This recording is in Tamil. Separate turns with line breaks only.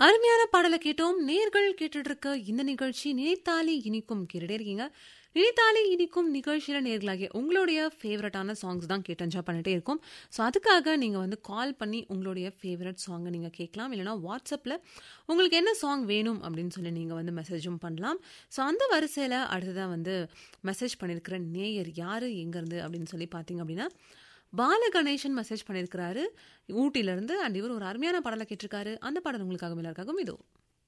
அருமையான பாடலை கேட்டோம் நேர்கள் கேட்டுட்டு இருக்க இந்த நிகழ்ச்சி நினைத்தாலே இனிக்கும் கேட்டுட்டே இருக்கீங்க நினைத்தாலே இனிக்கும் நிகழ்ச்சியில நேர்களாகிய உங்களுடைய ஃபேவரட்டான சாங்ஸ் தான் கேட்டு என்ஜாய் பண்ணிட்டே இருக்கும் ஸோ அதுக்காக நீங்கள் வந்து கால் பண்ணி உங்களுடைய ஃபேவரட் சாங்கை நீங்கள் கேட்கலாம் இல்லைனா வாட்ஸ்அப்பில் உங்களுக்கு என்ன சாங் வேணும் அப்படின்னு சொல்லி நீங்கள் வந்து மெசேஜும் பண்ணலாம் ஸோ அந்த வரிசையில் அடுத்ததாக வந்து மெசேஜ் பண்ணியிருக்கிற நேயர் யார் எங்கேருந்து அப்படின்னு சொல்லி பார்த்தீங்க அப்படின்னா பால கணேசன் மெசேஜ் பண்ணியிருக்கிறாரு ஊட்டியிலேருந்து அண்ட் இவர் ஒரு அருமையான பாடலை கேட்டிருக்காரு அந்த பாடல் உங்களுக்காக எல்லாருக்காகவும் இதோ